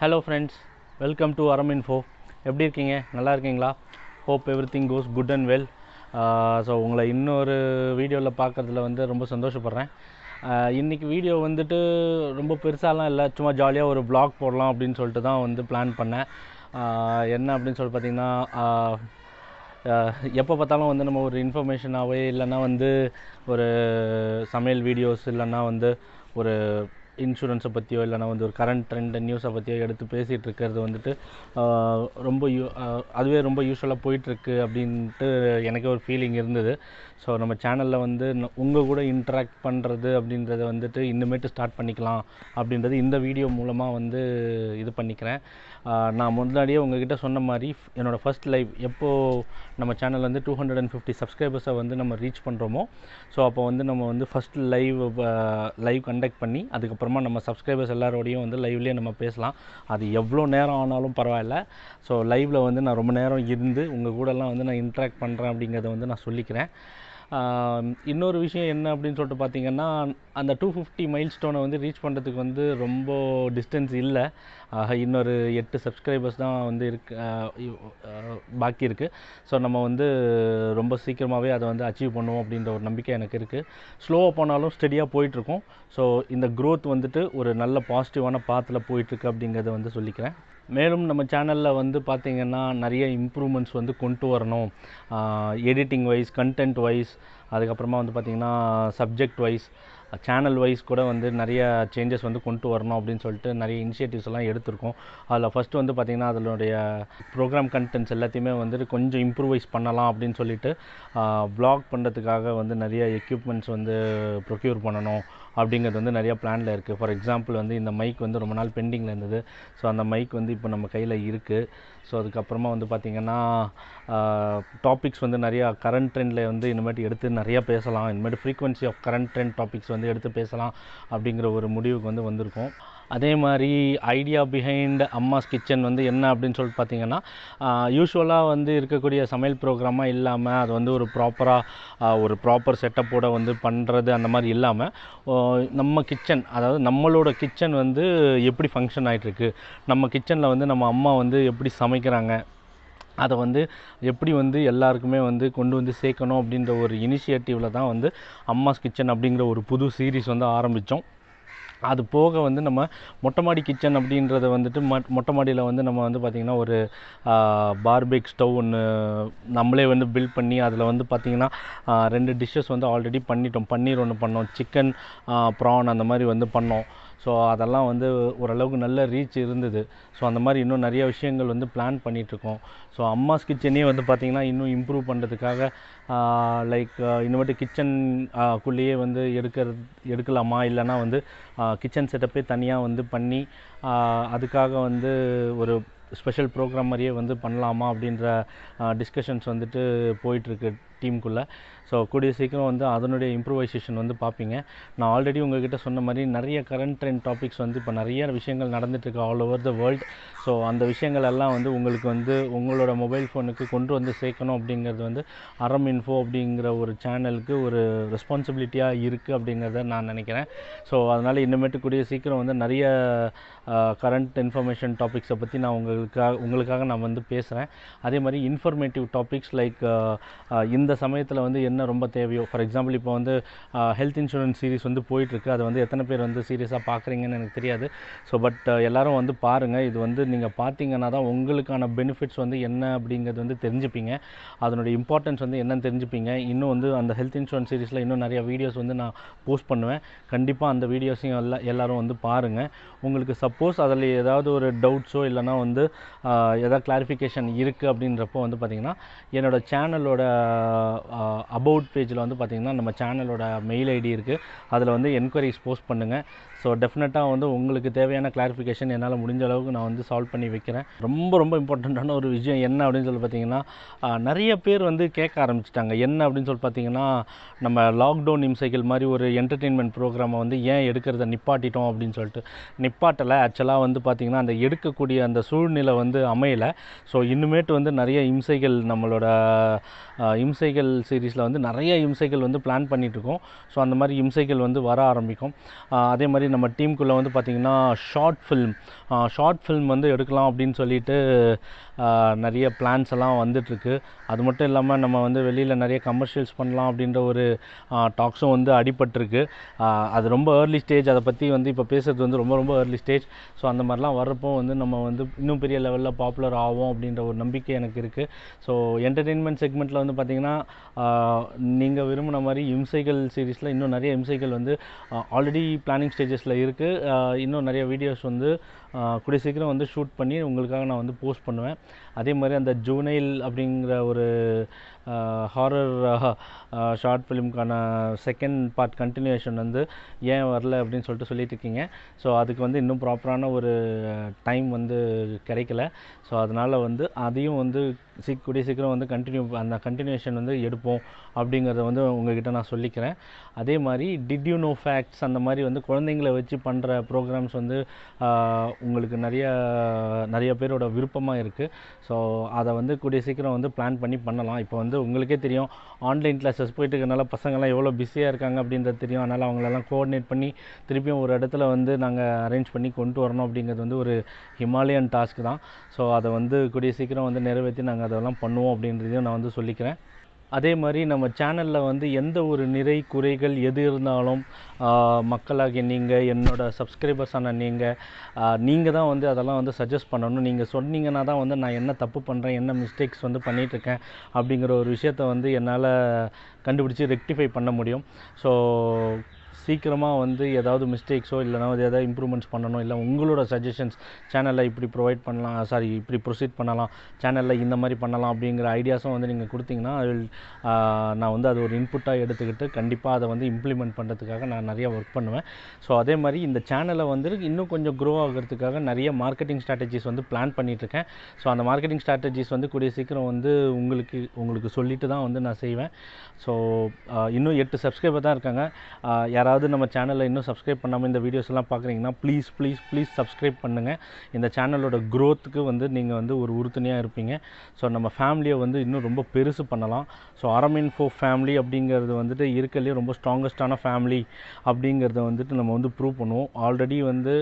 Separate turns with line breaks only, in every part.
hello friends welcome to Aram info எப்படி இருக்கீங்க நல்லா இருக்கீங்களா hope everything goes good and well so உங்களை இன்னொரு வீடியோவில் பார்க்குறதுல வந்து ரொம்ப சந்தோஷப்படுறேன் ஆஹ் இன்னைக்கு வீடியோ வந்துட்டு ரொம்ப பெருசாலாம் இல்லை சும்மா ஜாலியாக ஒரு vlog போடலாம் அப்படின்னு சொல்லிட்டு தான் வந்து பிளான் பண்ணேன் ஆஹ் என்ன அப்படின்னு சொல்லி பார்த்தீங்கன்னா எப்போ பார்த்தாலும் வந்து நம்ம ஒரு இன்ஃபர்மேஷனாகவே இல்லைன்னா வந்து ஒரு சமையல் வீடியோஸ் இல்லைன்னா வந்து ஒரு இன்சூரன்ஸை பற்றியோ இல்லைன்னா வந்து ஒரு கரண்ட் ட்ரெண்ட் நியூஸை பற்றியோ எடுத்து பேசிகிட்டு இருக்கிறது வந்துட்டு ஆஹ் ரொம்ப யூ ஆஹ் அதுவே ரொம்ப யூஸ்வலாக போயிட்டுருக்கு அப்படின்ட்டு எனக்கு ஒரு ஃபீலிங் இருந்தது ஸோ நம்ம சேனலில் வந்து உங்கள் கூட இன்ட்ராக்ட் பண்ணுறது அப்படின்றத வந்துட்டு இன்னுமேட்டு ஸ்டார்ட் பண்ணிக்கலாம் அப்படின்றது இந்த வீடியோ மூலமாக வந்து இது பண்ணிக்கிறேன் ஆஹ் நான் முன்னாடியே உங்ககிட்ட சொன்ன மாதிரி f- என்னோட ஃபர்ஸ்ட் லைவ் எப்போது நம்ம சேனல் வந்து டூ ஹண்ட்ரட் அண்ட் ஃபிஃப்டி சப்ஸ்கிரைபர்ஸை வந்து நம்ம ரீச் பண்ணுறோமோ ஸோ அப்போ வந்து நம்ம வந்து ஃபஸ்ட் லைவ் லைவ் கண்டக்ட் பண்ணி அதுக்கப்புறமா நம்ம சப்ஸ்கிரைபர்ஸ் எல்லாரோடையும் வந்து லைவ்லேயே நம்ம பேசலாம் அது எவ்வளோ நேரம் ஆனாலும் பரவாயில்ல ஸோ லைவில் வந்து நான் ரொம்ப நேரம் இருந்து உங்கள் கூடலாம் வந்து நான் இன்ட்ராக்ட் பண்ணுறேன் அப்படிங்கிறத வந்து நான் சொல்லிக்கிறேன் ஆம், இன்னொரு விஷயம் என்ன அப்படின்னு சொல்லிட்டு பார்த்தீங்கன்னா அந்த டூ ஃபிஃப்டி மைல் ஸ்டோனை வந்து ரீச் பண்ணுறதுக்கு வந்து ரொம்ப டிஸ்டன்ஸ் இல்லை ஆக இன்னொரு எட்டு சப்ஸ்கிரைபர்ஸ் தான் வந்து இருக்கு ஆஹ் இ- ஆஹ் பாக்கி இருக்குது ஸோ நம்ம வந்து ரொம்ப சீக்கிரமாகவே அதை வந்து அச்சீவ் பண்ணுவோம் அப்படின்ற ஒரு நம்பிக்கை எனக்கு இருக்குது ஸ்லோவாக போனாலும் ஸ்டெடியாக போயிட்டுருக்கோம் ஸோ இந்த growth வந்துட்டு ஒரு நல்ல பாசிட்டிவான பாத்தில் போயிட்டுருக்கு அப்படிங்கிறத வந்து சொல்லிக்கிறேன் மேலும் நம்ம சேனலில் வந்து பார்த்திங்கன்னா நிறைய இம்ப்ரூவ்மெண்ட்ஸ் வந்து கொண்டு வரணும் எடிட்டிங் வைஸ் கண்டென்ட் வைஸ் அதுக்கப்புறமா வந்து பார்த்திங்கன்னா சப்ஜெக்ட் வைஸ் சேனல் வைஸ் கூட வந்து நிறைய சேஞ்சஸ் வந்து கொண்டு வரணும் அப்படின்னு சொல்லிட்டு நிறைய இனிஷியேட்டிவ்ஸ் எல்லாம் எடுத்திருக்கோம் அதில் ஃபஸ்ட்டு வந்து பார்த்திங்கன்னா அதனுடைய ப்ரோக்ராம் கண்டென்ட்ஸ் எல்லாத்தையுமே வந்துட்டு கொஞ்சம் இம்ப்ரூவைஸ் பண்ணலாம் அப்படின்னு சொல்லிட்டு வ்ளாக் பண்ணுறதுக்காக வந்து நிறைய எக்யூப்மெண்ட்ஸ் வந்து ப்ரொக்யூர் பண்ணணும் அப்படிங்கிறது வந்து நிறைய பிளானில் இருக்குது ஃபார் எக்ஸாம்பிள் வந்து இந்த மைக் வந்து ரொம்ப நாள் பெண்டிங்கில் இருந்தது ஸோ அந்த மைக் வந்து இப்போ நம்ம கையில் இருக்குது ஸோ அதுக்கப்புறமா வந்து பார்த்திங்கன்னா டாபிக்ஸ் வந்து நிறையா கரண்ட் ட்ரெண்டில் வந்து இனிமேட்டு எடுத்து நிறைய பேசலாம் இனிமேட்டு frequency of current trend topics வந்து எடுத்து பேசலாம் அப்படிங்கிற ஒரு முடிவுக்கு வந்து வந்திருக்கோம் அதே மாதிரி ஐடியா பிஹைண்ட் அம்மாஸ் கிச்சன் வந்து என்ன அப்படின்னு சொல்லிட்டு பார்த்தீங்கன்னா யூஸ்வலாக வந்து இருக்கக்கூடிய சமையல் ப்ரோக்ராமாக இல்லாமல் அது வந்து ஒரு ப்ராப்பராக ஒரு ப்ராப்பர் செட்டப்போட வந்து பண்ணுறது அந்த மாதிரி இல்லாமல் நம்ம கிச்சன் அதாவது நம்மளோட கிச்சன் வந்து எப்படி ஃபங்க்ஷன் ஆகிட்டுருக்கு நம்ம கிச்சனில் வந்து நம்ம அம்மா வந்து எப்படி சமைக்கிறாங்க அதை வந்து எப்படி வந்து எல்லாருக்குமே வந்து கொண்டு வந்து சேர்க்கணும் அப்படின்ற ஒரு இனிஷியேட்டிவில் தான் வந்து அம்மாஸ் கிச்சன் அப்படிங்கிற ஒரு புது சீரிஸ் வந்து ஆரம்பித்தோம் அது போக வந்து நம்ம மொட்டை மாடி கிச்சன் அப்படின்றத வந்துட்டு மட் மொட்டை மாடியில் வந்து நம்ம வந்து பார்த்திங்கன்னா ஒரு பார்பேக் ஸ்டவ் ஒன்று நம்மளே வந்து பில்ட் பண்ணி அதில் வந்து பார்த்திங்கன்னா ஆ, ரெண்டு டிஷ்ஷஸ் வந்து ஆல்ரெடி பண்ணிட்டோம் பன்னீர் ஒன்று பண்ணோம் சிக்கன் ப்ரான் அந்த மாதிரி வந்து பண்ணோம் ஸோ அதெல்லாம் வந்து ஓரளவுக்கு நல்ல ரீச் இருந்தது ஸோ அந்த மாதிரி இன்னும் நிறைய விஷயங்கள் வந்து பிளான் பண்ணிகிட்ருக்கோம் ஸோ அம்மாஸ் கிச்சனே வந்து பார்த்திங்கன்னா இன்னும் இம்ப்ரூவ் பண்ணுறதுக்காக லைக் இனிமேட்டு கிச்சன் குள்ளேயே வந்து எடுக்கிறது எடுக்கலாமா இல்லைன்னா வந்து கிச்சன் செட்டப்பே தனியாக வந்து பண்ணி ஆஹ் அதுக்காக வந்து ஒரு ஸ்பெஷல் ப்ரோக்ராம் மாதிரியே வந்து பண்ணலாமா அப்படின்ற டிஸ்கஷன்ஸ் வந்துட்டு போயிட்டுருக்கு டீமுக்குள்ளே ஸோ கூடிய சீக்கிரம் வந்து அதனுடைய இம்ப்ரூவைசேஷன் வந்து பார்ப்பீங்க நான் ஆல்ரெடி உங்ககிட்ட சொன்ன மாதிரி நிறைய கரண்ட் ட்ரெண்ட் டாபிக்ஸ் வந்து இப்போ நிறைய விஷயங்கள் நடந்துட்டுருக்கு all over the world so அந்த விஷயங்கள் எல்லாம் வந்து உங்களுக்கு வந்து உங்களோட மொபைல் ஃபோனுக்கு கொண்டு வந்து சேர்க்கணும் அப்படிங்கிறது வந்து அறம் இன்ஃபோ அப்படிங்கிற ஒரு சேனலுக்கு ஒரு ரெஸ்பான்சிபிலிட்டியாக இருக்குது அப்படிங்கிறத நான் நினைக்கிறேன் ஸோ அதனால் இனிமேட்டு கூடிய சீக்கிரம் வந்து நிறைய கரண்ட் இன்ஃபர்மேஷன் டாபிக்ஸை பற்றி நான் உங்களுக்காக உங்களுக்காக நான் வந்து பேசுகிறேன் அதே மாதிரி இன்ஃபர்மேட்டிவ் டாபிக்ஸ் லைக் இந்த சமயத்தில் வந்து என்ன ரொம்ப தேவையோ ஃபார் எக்ஸாம்பிள் இப்போ வந்து ஹெல்த் இன்சூரன்ஸ் சீரிஸ் வந்து போயிட்டுருக்கு அது வந்து எத்தனை பேர் வந்து சீரியஸாக பார்க்குறீங்கன்னு எனக்கு தெரியாது ஸோ பட் எல்லாரும் வந்து பாருங்கள் இது வந்து நீங்கள் பார்த்தீங்கன்னா தான் உங்களுக்கான பெனிஃபிட்ஸ் வந்து என்ன அப்படிங்கிறது வந்து தெரிஞ்சுப்பீங்க அதனுடைய இம்பார்ட்டன்ஸ் வந்து என்னன்னு தெரிஞ்சுப்பீங்க இன்னும் வந்து அந்த ஹெல்த் இன்சூரன்ஸ் சீரிஸில் இன்னும் நிறைய வீடியோஸ் வந்து நான் போஸ்ட் பண்ணுவேன் கண்டிப்பாக அந்த வீடியோஸையும் எல்லா எல்லாரும் வந்து பாருங்கள் உங்களுக்கு சப்போஸ் அதில் ஏதாவது ஒரு டவுட்ஸோ இல்லைனா வந்து ஆஹ், ஏதாவது கிளாரிஃபிகேஷன் இருக்குது அப்படின்றப்போ வந்து பார்த்திங்கன்னா என்னோட சேனலோட அபவுட் பேஜில் வந்து பார்த்திங்கன்னா நம்ம சேனலோட மெயில் ஐடி இருக்குது அதில் வந்து என்கொயரிஸ் போஸ்ட் பண்ணுங்கள் ஸோ டெஃபினட்டாக வந்து உங்களுக்கு தேவையான கிளாரிஃபிகேஷன் என்னால் முடிஞ்ச அளவுக்கு நான் வந்து சால்வ் பண்ணி வைக்கிறேன் ரொம்ப ரொம்ப இம்பார்ட்டண்ட்டான ஒரு விஷயம் என்ன அப்படின்னு சொல்லி பார்த்தீங்கன்னா ஆஹ், நிறைய பேர் வந்து கேட்க ஆரம்பிச்சிட்டாங்க என்ன அப்படின்னு சொல்லி பார்த்தீங்கன்னா நம்ம லாக்டவுன் இம்சைக்கிள் மாதிரி ஒரு என்டர்டெயின்மெண்ட் ப்ரோக்ராமை வந்து ஏன் எடுக்கிறத நிப்பாட்டிட்டோம் அப்படின்னு சொல்லிட்டு நிப்பாட்டலை ஆக்சுவலாக வந்து பார்த்திங்கன்னா அந்த எடுக்கக்கூடிய அந்த சூழ்நிலை வந்து அமையலை ஸோ இன்னுமேட்டு வந்து நிறைய இம்சைகள் நம்மளோட ஆஹ், இம்சை இம்சைகள் சீரீஸில் வந்து நிறைய இம்சைகள் வந்து பிளான் பண்ணிகிட்ருக்கோம் ஸோ அந்த மாதிரி இம்சைகள் வந்து வர ஆரம்பிக்கும் ஆஹ் அதே மாதிரி நம்ம டீமுக்குள்ளே வந்து பார்த்திங்கன்னா ஷார்ட் ஃபில்ம் ஷார்ட் ஃபில்ம் வந்து எடுக்கலாம் அப்படின்னு சொல்லிட்டு ஆஹ் நிறைய பிளான்ஸ் எல்லாம் வந்துட்டுருக்கு அது மட்டும் இல்லாமல் நம்ம வந்து வெளியில் நிறைய கமர்ஷியல்ஸ் பண்ணலாம் அப்படின்ற ஒரு டாக்ஸும் வந்து அடிபட்டிருக்கு ஆஹ் அது ரொம்ப ஏர்லி ஸ்டேஜ் அதை பற்றி வந்து இப்போ பேசுறது வந்து ரொம்ப ரொம்ப ஏர்லி ஸ்டேஜ் ஸோ அந்த மாதிரிலாம் வர்றப்போ வந்து நம்ம வந்து இன்னும் பெரிய லெவலில் பாப்புலர் ஆகும் அப்படின்ற ஒரு நம்பிக்கை எனக்கு இருக்குது ஸோ என்டர்டெயின்மெண்ட் செக்மெண்ட்டில் வந்து பார்த்திங்கன்னா நீங்கள் விரும்பின மாதிரி இம்சைகள் சீரீஸில் இன்னும் நிறைய இம்சைகள் வந்து ஆல்ரெடி பிளானிங் ஸ்டேஜஸில் இருக்குது இன்னும் நிறைய வீடியோஸ் வந்து ஆஹ் கூடிய சீக்கிரம் வந்து ஷூட் பண்ணி உங்களுக்காக நான் வந்து போஸ்ட் பண்ணுவேன் அதே மாதிரி அந்த ஜூனைல் அப்படிங்கிற ஒரு ஹாரர் ஷார்ட் ஃபிலிம்க்கான செகண்ட் பார்ட் கண்டினியூஷன் வந்து ஏன் வரல அப்படின்னு சொல்லிட்டு சொல்லிட்டு இருக்கீங்க ஸோ அதுக்கு வந்து இன்னும் ப்ராப்பரான ஒரு டைம் வந்து கிடைக்கல ஸோ அதனால் வந்து அதையும் வந்து சீ கூடிய சீக்கிரம் வந்து கண்டினியூ அந்த கண்டினியூஷன் வந்து எடுப்போம் அப்படிங்கிறத வந்து உங்ககிட்ட நான் சொல்லிக்கிறேன் அதே மாதிரி டிட் யூ நோ ஃபேக்ட்ஸ் அந்த மாதிரி வந்து குழந்தைங்களை வச்சு பண்ணுற ப்ரோக்ராம்ஸ் வந்து ஆஹ் உங்களுக்கு நிறைய நிறைய பேரோட விருப்பமாக இருக்குது ஸோ அதை வந்து கூடிய சீக்கிரம் வந்து பிளான் பண்ணி பண்ணலாம் இப்போ வந்து உங்களுக்கே தெரியும் ஆன்லைன் கிளாஸஸ் போயிட்டு இருக்கனால பசங்கள்லாம் எவ்வளோ பிஸியாக இருக்காங்க அப்படின்றது தெரியும் அதனால் அவங்களெல்லாம் கோஆர்டினேட் பண்ணி திருப்பியும் ஒரு இடத்துல வந்து நாங்கள் அரேஞ்ச் பண்ணி கொண்டு வரணும் அப்படிங்கிறது வந்து ஒரு ஹிமாலயன் டாஸ்க் தான் ஸோ அதை வந்து கூடிய சீக்கிரம் வந்து நிறைவேற்றி நாங்கள் அதெல்லாம் பண்ணுவோம் அப்படின்றதையும் நான் வந்து சொல்லிக்கிறேன் அதே மாதிரி நம்ம சேனலில் வந்து எந்த ஒரு நிறை குறைகள் எது இருந்தாலும் ஆஹ் மக்களாகிய நீங்கள் என்னோட சப்ஸ்கிரைபர்ஸான நீங்கள் நீங்கள் தான் வந்து அதெல்லாம் வந்து சஜஸ்ட் பண்ணணும் நீங்கள் சொன்னீங்கன்னா தான் வந்து நான் என்ன தப்பு பண்ணுறேன் என்ன மிஸ்டேக்ஸ் வந்து பண்ணிகிட்ருக்கேன் அப்படிங்கிற ஒரு விஷயத்த வந்து என்னால் கண்டுபிடிச்சி ரெக்டிஃபை பண்ண முடியும் ஸோ சீக்கிரமாக வந்து ஏதாவது மிஸ்டேக்ஸோ இல்லைனா வந்து ஏதாவது இம்ப்ரூவ்மெண்ட்ஸ் பண்ணணும் இல்லை உங்களோட சஜஷன்ஸ் சேனலில் இப்படி ப்ரொவைட் பண்ணலாம் சாரி இப்படி ப்ரொசீட் பண்ணலாம் சேனலில் இந்த மாதிரி பண்ணலாம் அப்படிங்கிற ஐடியாஸும் வந்து நீங்கள் கொடுத்தீங்கன்னா I will, ஆஹ் நான் வந்து அது ஒரு இன்புட்டாக எடுத்துக்கிட்டு கண்டிப்பாக அதை வந்து இம்ப்ளிமெண்ட் பண்ணுறதுக்காக நான் நிறைய ஒர்க் பண்ணுவேன் ஸோ அதே மாதிரி இந்த சேனலை வந்து இன்னும் கொஞ்சம் க்ரோ ஆகிறதுக்காக நிறைய மார்க்கெட்டிங் ஸ்ட்ராட்டஜிஸ் வந்து பிளான் பண்ணிகிட்ருக்கேன் ஸோ அந்த மார்க்கெட்டிங் ஸ்ட்ராட்டஜிஸ் வந்து கூடிய சீக்கிரம் வந்து உங்களுக்கு உங்களுக்கு சொல்லிட்டு தான் வந்து நான் செய்வேன் ஸோ இன்னும் எட்டு சப்ஸ்கிரைபர் தான் இருக்காங்க ஆஹ் யாராவது நம்ம சேனலை இன்னும் சப்ஸ்கிரைப் பண்ணாமல் இந்த வீடியோஸ் எல்லாம் பார்க்குறீங்கன்னா ப்ளீஸ் ப்ளீஸ் ப்ளீஸ் சப்ஸ்கிரைப் பண்ணுங்கள் இந்த சேனலோட க்ரோத்துக்கு வந்து நீங்கள் வந்து ஒரு உறுதுணையாக இருப்பீங்க ஸோ நம்ம ஃபேமிலியை வந்து இன்னும் ரொம்ப பெருசு பண்ணலாம் ஸோ அரமின் ஃபோ ஃபேமிலி அப்படிங்கிறது வந்துட்டு இருக்கறதுலேயே ரொம்ப ஸ்ட்ராங்கஸ்டான ஃபேமிலி அப்படிங்கிறத வந்துட்டு நம்ம வந்து ப்ரூவ் பண்ணுவோம் ஆல்ரெடி வந்து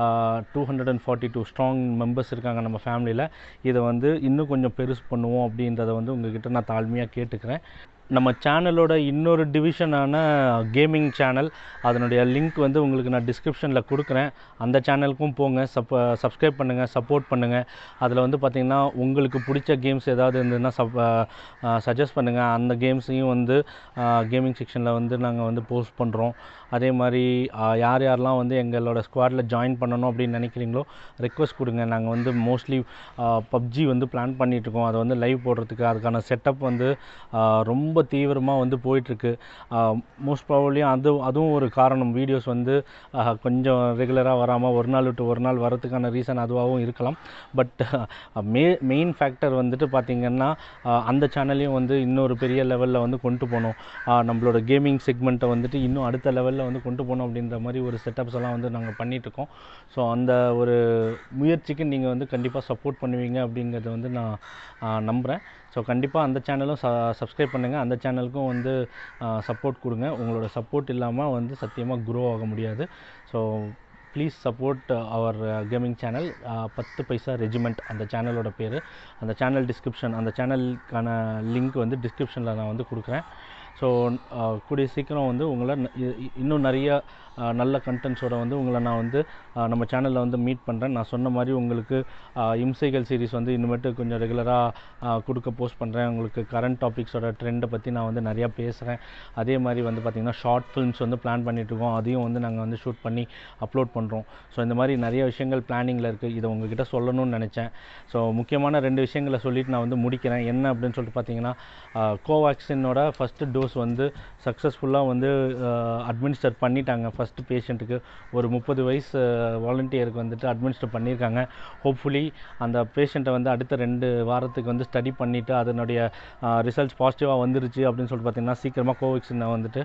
two hundred and forty two strong members இருக்காங்க நம்ம ஃபேமிலியில் இதை வந்து இன்னும் கொஞ்சம் பெருசு பண்ணுவோம் அப்படின்றத வந்து உங்ககிட்ட நான் தாழ்மையாக கேட்டுக்கிறேன் நம்ம சேனலோட இன்னொரு டிவிஷனான கேமிங் சேனல் அதனுடைய லிங்க் வந்து உங்களுக்கு நான் டிஸ்கிரிப்ஷனில் கொடுக்குறேன் அந்த சேனலுக்கும் போங்க சப் சப்ஸ்கிரைப் பண்ணுங்கள் சப்போர்ட் பண்ணுங்கள் அதில் வந்து பார்த்திங்கன்னா உங்களுக்கு பிடிச்ச கேம்ஸ் ஏதாவது இருந்ததுன்னா சப் சஜஸ்ட் பண்ணுங்கள் அந்த கேம்ஸையும் வந்து கேமிங் செக்ஷனில் வந்து நாங்கள் வந்து போஸ்ட் பண்ணுறோம் அதே மாதிரி ஆஹ், யார் யாரெல்லாம் வந்து எங்களோட ஸ்குவாடில் ஜாயின் பண்ணணும் அப்படின்னு நினைக்கிறீங்களோ ரெக்வஸ்ட் கொடுங்க நாங்கள் வந்து மோஸ்ட்லி பப்ஜி வந்து பிளான் பண்ணிகிட்ருக்கோம் அதை வந்து லைவ் போடுறதுக்கு அதுக்கான செட்டப் வந்து ஆஹ், ரொம்ப தீவிரமாக வந்து போயிட்டுருக்கு மோஸ்ட் ப்ராபப்ளி அது அதுவும் ஒரு காரணம் வீடியோஸ் வந்து ஆஹ், கொஞ்சம் ரெகுலராக வராமல் ஒரு நாள் விட்டு ஒரு நாள் வரதுக்கான ரீசன் அதுவாகவும் இருக்கலாம் பட் மே மெயின் ஃபேக்டர் வந்துட்டு பார்த்திங்கன்னா ஆஹ், அந்த சேனலையும் வந்து இன்னொரு பெரிய லெவலில் வந்து கொண்டு போகணும் ஆஹ், நம்மளோட கேமிங் செக்மெண்ட்டை வந்துட்டு இன்னும் அடுத்த லெவலில் வந்து கொண்டு போகணும் அப்படின்ற மாதிரி ஒரு செட்டப்ஸ் எல்லாம் வந்து நாங்கள் பண்ணிகிட்ருக்கோம் ஸோ அந்த ஒரு முயற்சிக்கு நீங்கள் வந்து கண்டிப்பாக சப்போர்ட் பண்ணுவீங்க அப்படிங்கிறத வந்து நான் ஆஹ், நம்புகிறேன் ஸோ கண்டிப்பாக அந்த சேனலும் ச சப்ஸ்கிரைப் பண்ணுங்கள் அந்த சேனலுக்கும் வந்து சப்போர்ட் கொடுங்க உங்களோட சப்போர்ட் இல்லாமல் வந்து சத்தியமாக க்ரோ ஆக முடியாது so please support our gaming channel பத்து பைசா ரெஜிமெண்ட் அந்த சேனலோட பேர் அந்த சேனல் டிஸ்கிரிப்ஷன் அந்த சேனலுக்கான லிங்க் வந்து டிஸ்கிரிப்ஷனில் நான் வந்து கொடுக்குறேன் ஸோ கூடிய சீக்கிரம் வந்து உங்களை ந- இ- இ- இன்னும் நிறைய அஹ், நல்ல கண்டென்ட்ஸோட வந்து உங்களை நான் வந்து அஹ், நம்ம சேனலில் வந்து மீட் பண்ணுறேன் நான் சொன்ன மாதிரி உங்களுக்கு அஹ், இம்சைகள் சீரிஸ் வந்து இனிமேட்டு கொஞ்சம் ரெகுலராக கொடுக்க போஸ்ட் பண்ணுறேன் உங்களுக்கு கரண்ட் டாபிக்ஸோட ட்ரெண்டை பற்றி நான் வந்து நிறையா பேசுகிறேன் அதே மாதிரி வந்து பார்த்திங்கன்னா ஷார்ட் ஃபிலிம்ஸ் வந்து பிளான் பண்ணிகிட்ருக்கோம் அதையும் வந்து நாங்கள் வந்து ஷூட் பண்ணி அப்லோட் பண்ணுறோம் ஸோ இந்த மாதிரி நிறைய விஷயங்கள் பிளானிங்கில் இருக்குது இதை உங்ககிட்ட சொல்லணும்னு நினச்சேன் ஸோ முக்கியமான ரெண்டு விஷயங்களை சொல்லிட்டு நான் வந்து முடிக்கிறேன் என்ன அப்படின்னு சொல்லிட்டு பார்த்தீங்கன்னா கோவேக்சினோட ஃபஸ்ட்டு டோஸ் வந்து சக்ஸஸ்ஃபுல்லாக வந்து அட்மினிஸ்டர் பண்ணிட்டாங்க ஃபஸ்ட்டு பேஷண்ட்டுக்கு ஒரு முப்பது வயசு வாலண்டியருக்கு வந்துட்டு அட்மினிஸ்டர் பண்ணியிருக்காங்க ஹோப்ஃபுல்லி அந்த பேஷண்ட்டை வந்து அடுத்த ரெண்டு வாரத்துக்கு வந்து ஸ்டடி பண்ணிவிட்டு அதனுடைய ரிசல்ட்ஸ் பாசிட்டிவாக வந்துருச்சு அப்படின்னு சொல்லிட்டு பார்த்தீங்கன்னா சீக்கிரமாக கோவேக்சினை வந்துட்டு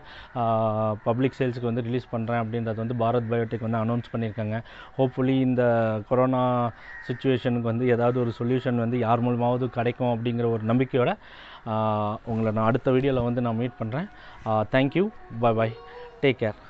பப்ளிக் சேல்ஸுக்கு வந்து ரிலீஸ் பண்ணுறேன் அப்படின்றது வந்து பாரத் பயோடெக் வந்து அனௌன்ஸ் பண்ணியிருக்காங்க ஹோப்ஃபுல்லி இந்த கொரோனா சுச்சுவேஷனுக்கு வந்து ஏதாவது ஒரு சொல்யூஷன் வந்து யார் மூலமாவது கிடைக்கும் அப்படிங்கிற ஒரு நம்பிக்கையோட உங்களை நான் அடுத்த வீடியோவில் வந்து நான் மீட் பண்ணுறேன் thank you bye bye take care